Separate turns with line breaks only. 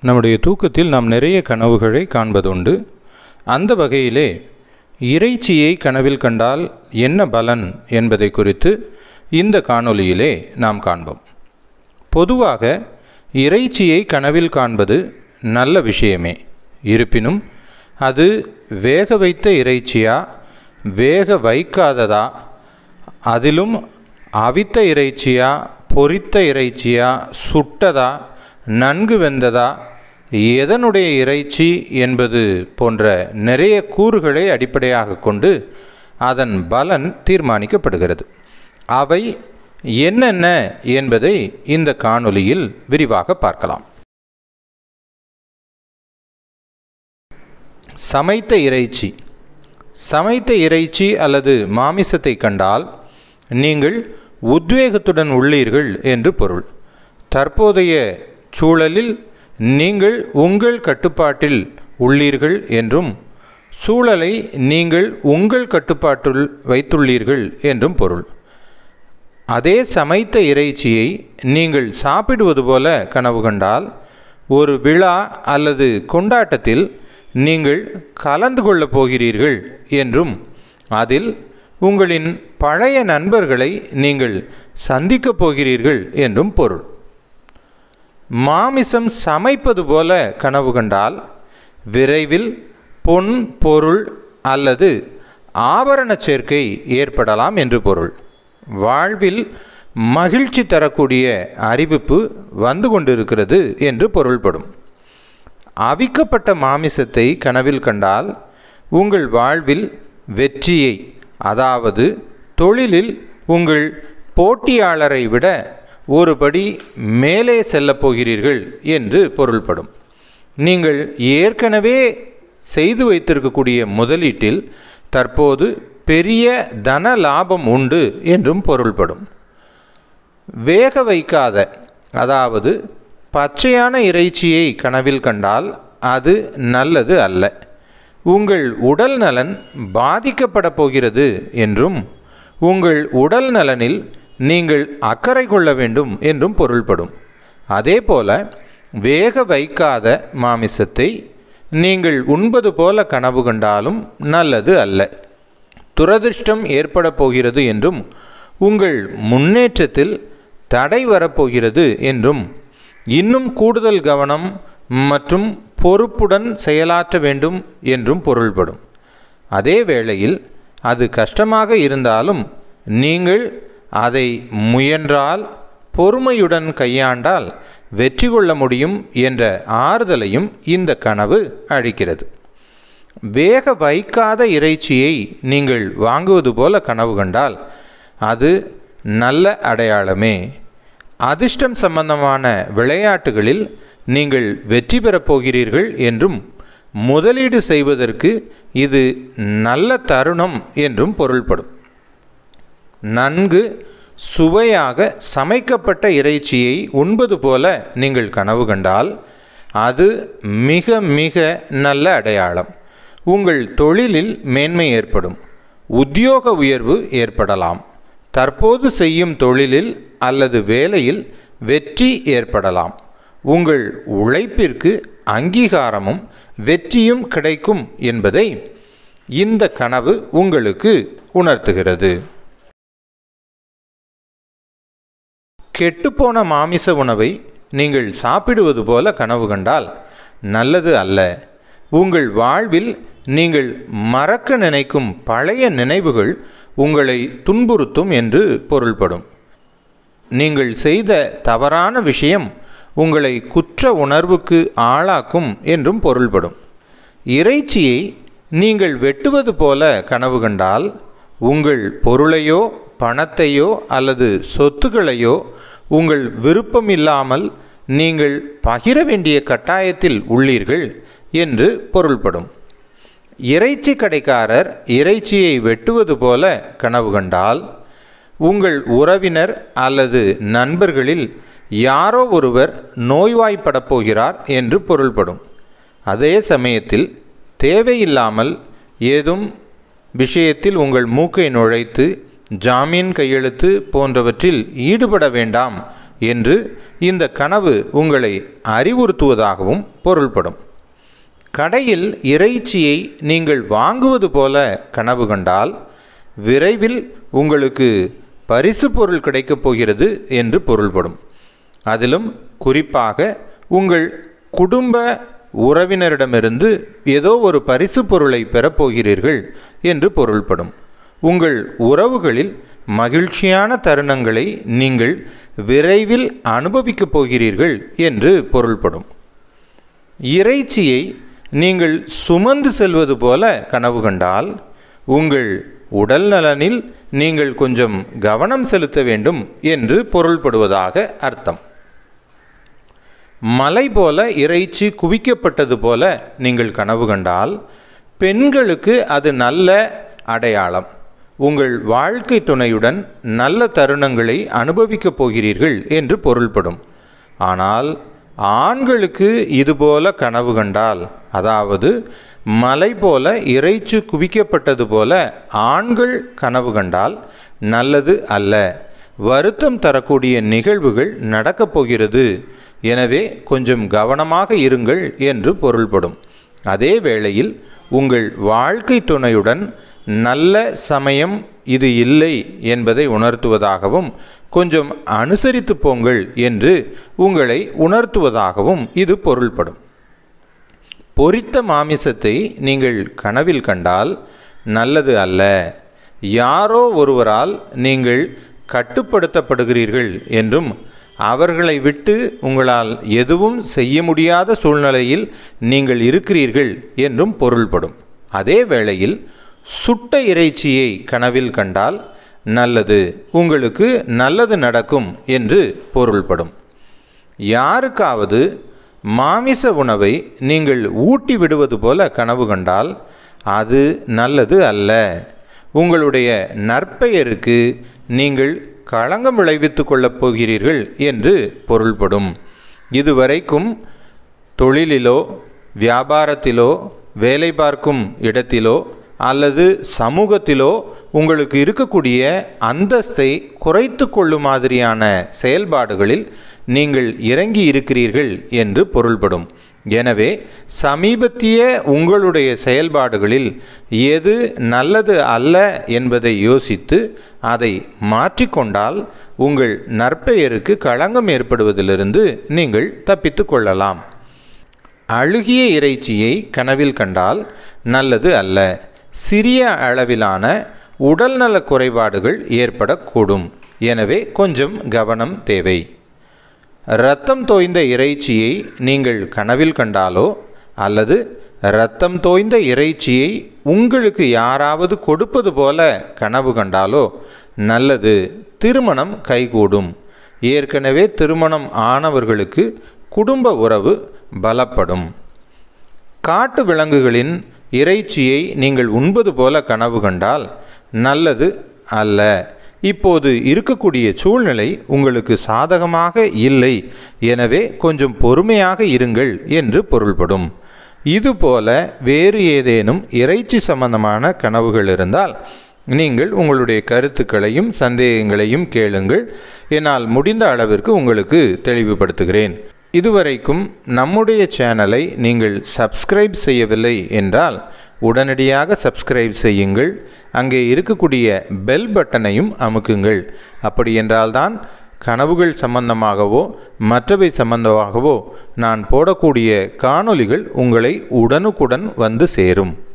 நம்முடைய தூக்கத்தில் நாம் நிறைய கனவுகளை காண்பதுண்டு அந்த வகையிலே இறைச்சியை கனவில் கண்டால் என்ன பலன் என்பதை குறித்து இந்த காணொளியிலே நாம் காண்போம் பொதுவாக இறைச்சியை கனவில் காண்பது நல்ல விஷயமே இருப்பினும் அது வேக வைத்த இறைச்சியா வேக வைக்காததா அதிலும் அவித்த இறைச்சியா பொரித்த இறைச்சியா சுட்டதா நன்கு வெந்ததா எதனுடைய இறைச்சி என்பது போன்ற நிறைய கூறுகளை அடிப்படையாக கொண்டு அதன் பலன் தீர்மானிக்கப்படுகிறது அவை என்னென்ன என்பதை இந்த காணொளியில் விரிவாக பார்க்கலாம் சமைத்த இறைச்சி சமைத்த இறைச்சி அல்லது மாமிசத்தை கண்டால் நீங்கள் உத்வேகத்துடன் உள்ளீர்கள் என்று பொருள் தற்போதைய சூழலில் நீங்கள் உங்கள் கட்டுப்பாட்டில் உள்ளீர்கள் என்றும் சூழலை நீங்கள் உங்கள் கட்டுப்பாட்டுள் வைத்துள்ளீர்கள் என்றும் பொருள் அதே சமைத்த இறைச்சியை நீங்கள் சாப்பிடுவது போல கனவு கண்டால் ஒரு விழா அல்லது கொண்டாட்டத்தில் நீங்கள் கலந்து கொள்ளப் போகிறீர்கள் என்றும் அதில் உங்களின் பழைய நண்பர்களை நீங்கள் சந்திக்கப் போகிறீர்கள் என்றும் பொருள் மாமிசம் சமைப்பது போல கனவு கண்டால் விரைவில் பொன் பொருள் அல்லது ஆபரண சேர்க்கை ஏற்படலாம் என்று பொருள் வாழ்வில் மகிழ்ச்சி தரக்கூடிய அறிவிப்பு வந்து கொண்டிருக்கிறது என்று பொருள்படும் அவிக்கப்பட்ட மாமிசத்தை கனவில் கண்டால் உங்கள் வாழ்வில் வெற்றியை அதாவது தொழிலில் உங்கள் போட்டியாளரை விட ஒருபடி மேலே செல்லப் போகிறீர்கள் என்று பொருள்படும் நீங்கள் ஏற்கனவே செய்து வைத்திருக்கக்கூடிய முதலீட்டில் தற்போது பெரிய தன லாபம் உண்டு என்றும் பொருள்படும் வேக வைக்காத அதாவது பச்சையான இறைச்சியை கனவில் கண்டால் அது நல்லது அல்ல உங்கள் உடல் நலன் பாதிக்கப்பட போகிறது என்றும் உங்கள் உடல் நலனில் நீங்கள் அக்கறை கொள்ள வேண்டும் என்றும் பொருள்படும் அதேபோல வேக வைக்காத மாமிசத்தை நீங்கள் உண்பது போல கனவு கண்டாலும் நல்லது அல்ல துரதிர்ஷ்டம் ஏற்பட போகிறது என்றும் உங்கள் முன்னேற்றத்தில் தடை வரப்போகிறது என்றும் இன்னும் கூடுதல் கவனம் மற்றும் பொறுப்புடன் செயலாற்ற வேண்டும் என்றும் பொருள்படும் அதே வேளையில் அது கஷ்டமாக இருந்தாலும் நீங்கள் அதை முயன்றால் பொறுமையுடன் கையாண்டால் வெற்றி கொள்ள முடியும் என்ற ஆறுதலையும் இந்த கனவு அளிக்கிறது வேக வைக்காத இறைச்சியை நீங்கள் வாங்குவது போல கனவு கண்டால் அது நல்ல அடையாளமே அதிர்ஷ்டம் சம்பந்தமான விளையாட்டுகளில் நீங்கள் வெற்றி பெறப் போகிறீர்கள் என்றும் முதலீடு செய்வதற்கு இது நல்ல தருணம் என்றும் பொருள்படும் நன்கு சுவையாக சமைக்கப்பட்ட இறைச்சியை உண்பது போல நீங்கள் கனவு கண்டால் அது மிக மிக நல்ல அடையாளம் உங்கள் தொழிலில் மேன்மை ஏற்படும் உத்தியோக உயர்வு ஏற்படலாம் தற்போது செய்யும் தொழிலில் அல்லது வேலையில் வெற்றி ஏற்படலாம் உங்கள் உழைப்பிற்கு அங்கீகாரமும் வெற்றியும் கிடைக்கும் என்பதை இந்த கனவு உங்களுக்கு உணர்த்துகிறது கெட்டுப்போன மாமிச உணவை நீங்கள் சாப்பிடுவது போல கனவு கண்டால் நல்லது அல்ல உங்கள் வாழ்வில் நீங்கள் மறக்க நினைக்கும் பழைய நினைவுகள் உங்களை துன்புறுத்தும் என்று பொருள்படும் நீங்கள் செய்த தவறான விஷயம் உங்களை குற்ற உணர்வுக்கு ஆளாக்கும் என்றும் பொருள்படும் இறைச்சியை நீங்கள் வெட்டுவது போல கனவு கண்டால் உங்கள் பொருளையோ பணத்தையோ அல்லது சொத்துக்களையோ உங்கள் விருப்பமில்லாமல் நீங்கள் பகிர வேண்டிய கட்டாயத்தில் உள்ளீர்கள் என்று பொருள்படும் இறைச்சி கடைக்காரர் இறைச்சியை வெட்டுவது போல கனவு கண்டால் உங்கள் உறவினர் அல்லது நண்பர்களில் யாரோ ஒருவர் நோய்வாய்ப்படப் போகிறார் என்று பொருள்படும் அதே சமயத்தில் தேவையில்லாமல் ஏதும் விஷயத்தில் உங்கள் மூக்கை நுழைத்து ஜாமீன் கையெழுத்து போன்றவற்றில் ஈடுபட வேண்டாம் என்று இந்த கனவு உங்களை அறிவுறுத்துவதாகவும் பொருள்படும் கடையில் இறைச்சியை நீங்கள் வாங்குவது போல கனவு கண்டால் விரைவில் உங்களுக்கு பரிசு பொருள் கிடைக்கப் போகிறது என்று பொருள்படும் அதிலும் குறிப்பாக உங்கள் குடும்ப உறவினரிடமிருந்து ஏதோ ஒரு பரிசு பொருளை பெறப்போகிறீர்கள் என்று பொருள்படும் உங்கள் உறவுகளில் மகிழ்ச்சியான தருணங்களை நீங்கள் விரைவில் அனுபவிக்கப் போகிறீர்கள் என்று பொருள்படும் இறைச்சியை நீங்கள் சுமந்து செல்வது போல கனவு கண்டால் உங்கள் உடல் நலனில் நீங்கள் கொஞ்சம் கவனம் செலுத்த வேண்டும் என்று பொருள்படுவதாக அர்த்தம் மலை போல இறைச்சி குவிக்கப்பட்டது போல நீங்கள் கனவு கண்டால் பெண்களுக்கு அது நல்ல அடையாளம் உங்கள் வாழ்க்கை துணையுடன் நல்ல தருணங்களை அனுபவிக்கப் போகிறீர்கள் என்று பொருள்படும் ஆனால் ஆண்களுக்கு இதுபோல கனவு கண்டால் அதாவது மலை போல இறைச்சி குவிக்கப்பட்டது போல ஆண்கள் கனவு கண்டால் நல்லது அல்ல வருத்தம் தரக்கூடிய நிகழ்வுகள் நடக்கப் போகிறது எனவே கொஞ்சம் கவனமாக இருங்கள் என்று பொருள்படும் அதே வேளையில் உங்கள் வாழ்க்கை துணையுடன் நல்ல சமயம் இது இல்லை என்பதை உணர்த்துவதாகவும் கொஞ்சம் அனுசரித்து போங்கள் என்று உங்களை உணர்த்துவதாகவும் இது பொருள்படும் பொரித்த மாமிசத்தை நீங்கள் கனவில் கண்டால் நல்லது அல்ல யாரோ ஒருவரால் நீங்கள் கட்டுப்படுத்தப்படுகிறீர்கள் என்றும் அவர்களை விட்டு உங்களால் எதுவும் செய்ய முடியாத சூழ்நிலையில் நீங்கள் இருக்கிறீர்கள் என்றும் பொருள்படும் அதே வேளையில் சுட்ட இறைச்சியை கனவில் கண்டால் நல்லது உங்களுக்கு நல்லது நடக்கும் என்று பொருள்படும் யாருக்காவது மாமிச உணவை நீங்கள் ஊட்டி விடுவது போல கனவு கண்டால் அது நல்லது அல்ல உங்களுடைய நற்பெயருக்கு நீங்கள் களங்கம் விளைவித்து கொள்ளப் போகிறீர்கள் என்று பொருள்படும் இதுவரைக்கும் தொழிலிலோ வியாபாரத்திலோ வேலை பார்க்கும் இடத்திலோ அல்லது சமூகத்திலோ உங்களுக்கு இருக்கக்கூடிய அந்தஸ்தை குறைத்து கொள்ளும் மாதிரியான செயல்பாடுகளில் நீங்கள் இறங்கி இருக்கிறீர்கள் என்று பொருள்படும் எனவே சமீபத்திய உங்களுடைய செயல்பாடுகளில் எது நல்லது அல்ல என்பதை யோசித்து அதை மாற்றிக்கொண்டால் உங்கள் நற்பெயருக்கு களங்கம் ஏற்படுவதிலிருந்து நீங்கள் தப்பித்து கொள்ளலாம் அழுகிய இறைச்சியை கனவில் கண்டால் நல்லது அல்ல சிறிய அளவிலான உடல்நல குறைபாடுகள் ஏற்படக்கூடும் எனவே கொஞ்சம் கவனம் தேவை இரத்தம் தோய்ந்த இறைச்சியை நீங்கள் கனவில் கண்டாலோ அல்லது இரத்தம் தோய்ந்த இறைச்சியை உங்களுக்கு யாராவது கொடுப்பது போல கனவு கண்டாலோ நல்லது திருமணம் கைகூடும் ஏற்கனவே திருமணம் ஆனவர்களுக்கு குடும்ப உறவு பலப்படும் காட்டு விலங்குகளின் இறைச்சியை நீங்கள் உண்பது போல கனவு கண்டால் நல்லது அல்ல இப்போது இருக்கக்கூடிய சூழ்நிலை உங்களுக்கு சாதகமாக இல்லை எனவே கொஞ்சம் பொறுமையாக இருங்கள் என்று பொருள்படும் இதுபோல வேறு ஏதேனும் இறைச்சி சம்பந்தமான கனவுகள் இருந்தால் நீங்கள் உங்களுடைய கருத்துக்களையும் சந்தேகங்களையும் கேளுங்கள் என்னால் முடிந்த அளவிற்கு உங்களுக்கு தெளிவுபடுத்துகிறேன் இதுவரைக்கும் நம்முடைய சேனலை நீங்கள் சப்ஸ்கிரைப் செய்யவில்லை என்றால் உடனடியாக சப்ஸ்கிரைப் செய்யுங்கள் அங்கே இருக்கக்கூடிய பெல் பட்டனையும் அமுக்குங்கள் அப்படி என்றால்தான் கனவுகள் சம்பந்தமாகவோ மற்றவை சம்பந்தமாகவோ நான் போடக்கூடிய காணொளிகள் உங்களை உடனுக்குடன் வந்து சேரும்